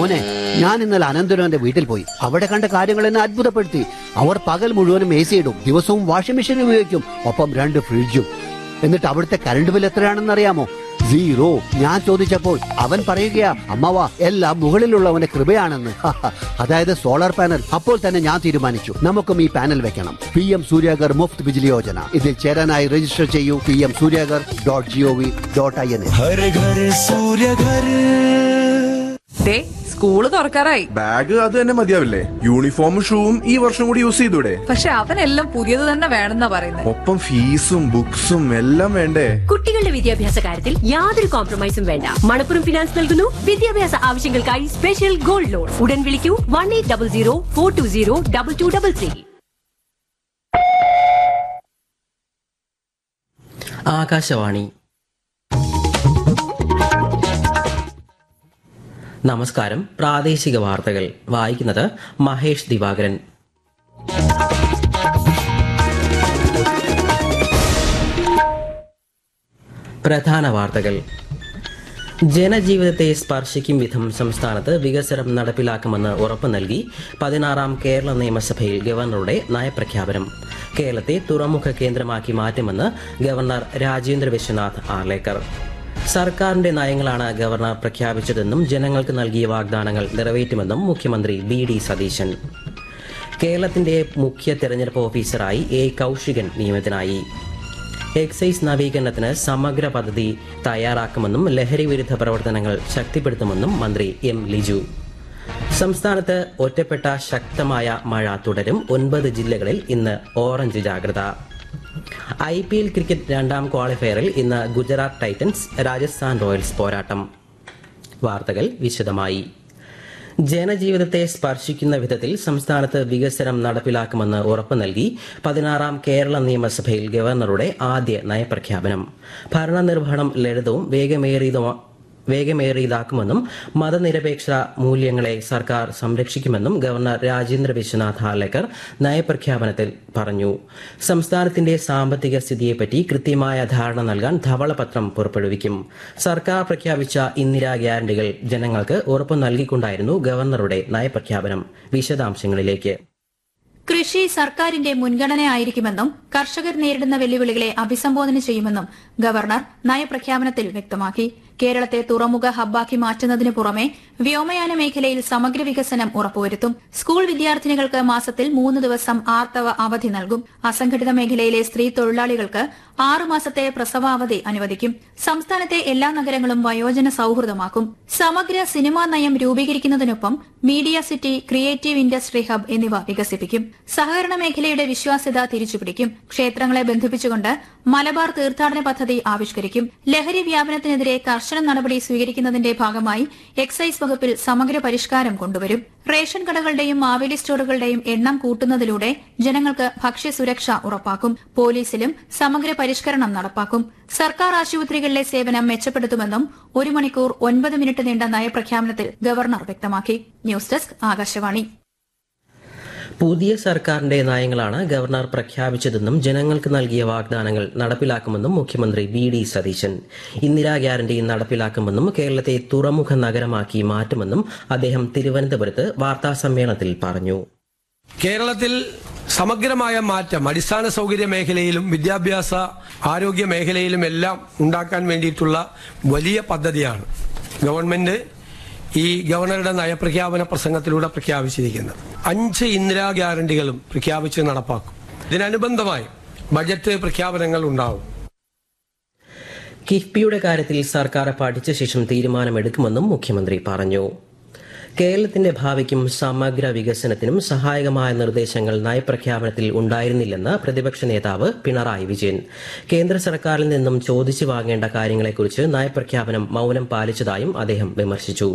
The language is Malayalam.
മോനെ ഞാൻ ഇന്നലെ അനന്തരവന്റെ വീട്ടിൽ പോയി അവിടെ കണ്ട കാര്യങ്ങൾ എന്നെ അത്ഭുതപ്പെടുത്തി അവർ പകൽ മുഴുവനും എ സി ഇടും ദിവസവും വാഷിംഗ് മെഷീൻ ഉപയോഗിക്കും ഒപ്പം രണ്ട് ഫ്രിഡ്ജും എന്നിട്ട് അവിടുത്തെ കറണ്ട് ബിൽ എത്രയാണെന്ന് അറിയാമോ സീറോ ഞാൻ ചോദിച്ചപ്പോൾ അവൻ പറയുകയാ അമ്മവാ എല്ലാം മുകളിലുള്ളവന്റെ കൃപയാണെന്ന് അതായത് സോളാർ പാനൽ അപ്പോൾ തന്നെ ഞാൻ തീരുമാനിച്ചു നമുക്കും ഈ പാനൽ വെക്കണം പി എം സൂര്യാഗർ മുഫ്ത് ബിജിലി യോജന ഇതിൽ ചേരാനായി രജിസ്റ്റർ ചെയ്യൂ P M Suryaghar dot G O V dot I N എ ഹര ഘര സൂര്യ ഘര ദേ സ്കൂള് തുറക്കാറായി ബാഗ് അത് തന്നെ മതിയാവില്ലേ യൂണിഫോമും ഷൂവും ഈ വർഷം കൂടി യൂസ് ചെയ്തൂടെ പക്ഷെ അവനെല്ലാം പുതിയത് തന്നെ വേണമെന്നാ പറയുന്നത് ഒപ്പം ഫീസും ബുക്സും എല്ലാം വേണ്ടേ കുട്ടികളുടെ വിദ്യാഭ്യാസ കാര്യത്തിൽ യാതൊരു കോംപ്രമൈസും വേണ്ട മണപ്പുറം ഫിനാൻസ് നൽകുന്നു വിദ്യാഭ്യാസ ആവശ്യങ്ങൾക്കായി സ്പെഷ്യൽ ഗോൾഡ് ലോൺ ഉടൻ വിളിക്കൂ one eight double zero four two zero double two double three Akashvani നമസ്കാരം പ്രാദേശിക വാർത്തകൾ വായിക്കുന്നത് മഹേഷ് ദിവാകരൻ പ്രധാന വാർത്തകൾ ജനജീവിതത്തെ സ്പർശിക്കും വിധം സംസ്ഥാനത്ത് വികസനം നടപ്പിലാക്കുമെന്ന് ഉറപ്പു നൽകി പതിനാറാം കേരള നിയമസഭയിൽ ഗവർണറുടെ നയപ്രഖ്യാപനം കേരളത്തെ തുറമുഖ കേന്ദ്രമാക്കി മാറ്റുമെന്ന് ഗവർണർ രാജേന്ദ്ര വിശ്വനാഥ് ആർലേക്കർ സർക്കാരിന്റെ നയങ്ങളാണ് ഗവർണർ പ്രഖ്യാപിച്ചതെന്നും ജനങ്ങൾക്ക് നൽകിയ വാഗ്ദാനങ്ങൾ നിറവേറ്റുമെന്നും മുഖ്യമന്ത്രി ബി ഡി സതീശൻ കേരളത്തിന്റെ മുഖ്യ തെരഞ്ഞെടുപ്പ് ഓഫീസറായി എ കൌശികൻ നിയമിതനായി എക്സൈസ് നവീകരണത്തിന് സമഗ്ര പദ്ധതി തയ്യാറാക്കുമെന്നും ലഹരി വിരുദ്ധ പ്രവർത്തനങ്ങൾ ശക്തിപ്പെടുത്തുമെന്നും മന്ത്രി എം ലിജു സംസ്ഥാനത്ത് ഒറ്റപ്പെട്ട ശക്തമായ മഴ തുടരും ഒൻപത് ജില്ലകളിൽ ഇന്ന് ഓറഞ്ച് ജാഗ്രത ഐ പി എൽ ക്രിക്കറ്റ് രണ്ടാം ക്വാളിഫയറിൽ ഇന്ന് ഗുജറാത്ത് ടൈറ്റൻസ് രാജസ്ഥാൻ റോയൽസ് പോരാട്ടം വാർത്തകൾ വിശദമായി ജനജീവിതത്തെ സ്പർശിക്കുന്ന വിധത്തിൽ സംസ്ഥാനത്ത് വികസനം നടപ്പിലാക്കുമെന്ന് ഉറപ്പു നൽകി പതിനാറാം കേരള നിയമസഭയിൽ ഗവർണറുടെ ആദ്യ നയപ്രഖ്യാപനം ഭരണനിർവഹണം ലളിതവും വേഗമേറിയതും വേഗമേറിയതാക്കുമെന്നും മതനിരപേക്ഷ മൂല്യങ്ങളെ സർക്കാർ സംരക്ഷിക്കുമെന്നും ഗവർണർ രാജേന്ദ്ര വിശ്വനാഥ് ഹാലേക്കർ നയപ്രഖ്യാപനത്തിൽ പറഞ്ഞു സംസ്ഥാനത്തിന്റെ സാമ്പത്തിക സ്ഥിതിയെപ്പറ്റി കൃത്യമായ ധാരണ നൽകാൻ ധവളപത്രം പുറപ്പെടുവിക്കും സർക്കാർ പ്രഖ്യാപിച്ച ഇന്ദിരാ ഗ്യാരണ്ടികൾ ജനങ്ങൾക്ക് ഉറപ്പു നൽകിക്കൊണ്ടായിരുന്നു ഗവർണറുടെ നയപ്രഖ്യാപനം വിശദാംശങ്ങളിലേക്ക് കൃഷി സർക്കാരിന്റെ മുൻഗണനയായിരിക്കുമെന്നും കർഷകർ നേരിടുന്ന വെല്ലുവിളികളെ അഭിസംബോധന ചെയ്യുമെന്നും ഗവർണർ നയപ്രഖ്യാപനത്തിൽ വ്യക്തമാക്കി കേരളത്തെ തുറമുഖ ഹബ്ബാക്കി മാറ്റുന്നതിനു പുറമെ വ്യോമയാന മേഖലയിൽ സമഗ്ര വികസനം ഉറപ്പുവരുത്തും സ്കൂൾ വിദ്യാർത്ഥിനികൾക്ക് മാസത്തിൽ മൂന്ന് ദിവസം ആർത്തവ അവധി നൽകും അസംഘടിത മേഖലയിലെ സ്ത്രീ തൊഴിലാളികൾക്ക് ആറു മാസത്തെ പ്രസവാവധി അനുവദിക്കും സംസ്ഥാനത്തെ എല്ലാ നഗരങ്ങളും വയോജന സൌഹൃദമാക്കും സമഗ്ര സിനിമാ നയം രൂപീകരിക്കുന്നതിനൊപ്പം media city creative industry hub എന്നിവ വികസിപ്പിക്കും സഹകരണ മേഖലയുടെ വിശ്വാസ്യത തിരിച്ചുപിടിക്കും ക്ഷേത്രങ്ങളെ ബന്ധിപ്പിച്ചുകൊണ്ട് മലബാർ തീർത്ഥാടന പദ്ധതി ആവിഷ്കരിക്കും ലഹരി വ്യാപനത്തിനെതിരെ കർശന നടപടി സ്വീകരിക്കുന്നതിന്റെ ഭാഗമായി എക്സൈസ് വകുപ്പിൽ സമഗ്ര പരിഷ്കാരം കൊണ്ടുവരും റേഷൻ കടകളുടെയും മാവേലി സ്റ്റോറുകളുടെയും എണ്ണം കൂട്ടുന്നതിലൂടെ ജനങ്ങൾക്ക് ഭക്ഷ്യസുരക്ഷ ഉറപ്പാക്കും പോലീസിലും സമഗ്ര പരിഷ്കരണം നടപ്പാക്കും സർക്കാർ ആശുപത്രികളിലെ സേവനം മെച്ചപ്പെടുത്തുമെന്നും ഒരു മണിക്കൂർ ഒൻപത് മിനിറ്റ് നീണ്ട നയപ്രഖ്യാപനത്തിൽ ഗവർണർ വ്യക്തമാക്കി ന്യൂസ് ഡെസ്ക് ആകാശവാണി പുതിയ സർക്കാരിന്റെ നയങ്ങളാണ് ഗവർണർ പ്രഖ്യാപിച്ചതെന്നും ജനങ്ങൾക്ക് നൽകിയ വാഗ്ദാനങ്ങൾ നടപ്പിലാക്കുമെന്നും മുഖ്യമന്ത്രി V D Satheesan Indira guarantee നടപ്പിലാക്കുമെന്നും കേരളത്തെ തുറമുഖ നഗരമാക്കി മാറ്റുമെന്നും അദ്ദേഹം തിരുവനന്തപുരത്ത് വാർത്താസമ്മേളനത്തിൽ പറഞ്ഞു കേരളത്തിൽ സമഗ്രമായ മാറ്റം അടിസ്ഥാന സൗകര്യ മേഖലയിലും വിദ്യാഭ്യാസ ആരോഗ്യ മേഖലയിലും എല്ലാം ഉണ്ടാക്കാൻ വേണ്ടിയിട്ടുള്ള വലിയ പദ്ധതിയാണ് ഗവൺമെന്റ് ഈ ഗവർണറുടെ നയപ്രഖ്യാപന പ്രസംഗത്തിലൂടെ പ്രഖ്യാപിച്ചിരിക്കുന്നത് അഞ്ച് ഇന്ദിരാ ഗ്യാരണ്ടികളും പ്രഖ്യാപിച്ച് നടപ്പാക്കും ഇതിനനുബന്ധമായി ബജറ്റ് പ്രഖ്യാപനങ്ങൾ ഉണ്ടാവും കിഫ്ബിയുടെ കാര്യത്തിൽ സർക്കാർ പഠിച്ച ശേഷം തീരുമാനമെടുക്കുമെന്നും മുഖ്യമന്ത്രി പറഞ്ഞു കേരളത്തിന്റെ ഭാവിക്കും സമഗ്ര വികസനത്തിനും സഹായകമായ നിർദ്ദേശങ്ങൾ നയപ്രഖ്യാപനത്തിൽ ഉണ്ടായിരുന്നില്ലെന്ന് പ്രതിപക്ഷ നേതാവ് പിണറായി വിജയൻ കേന്ദ്ര സർക്കാരിൽ നിന്നും ചോദിച്ചു വാങ്ങേണ്ട കാര്യങ്ങളെക്കുറിച്ച് നയപ്രഖ്യാപനം മൌനം പാലിച്ചതായും അദ്ദേഹം വിമർശിച്ചു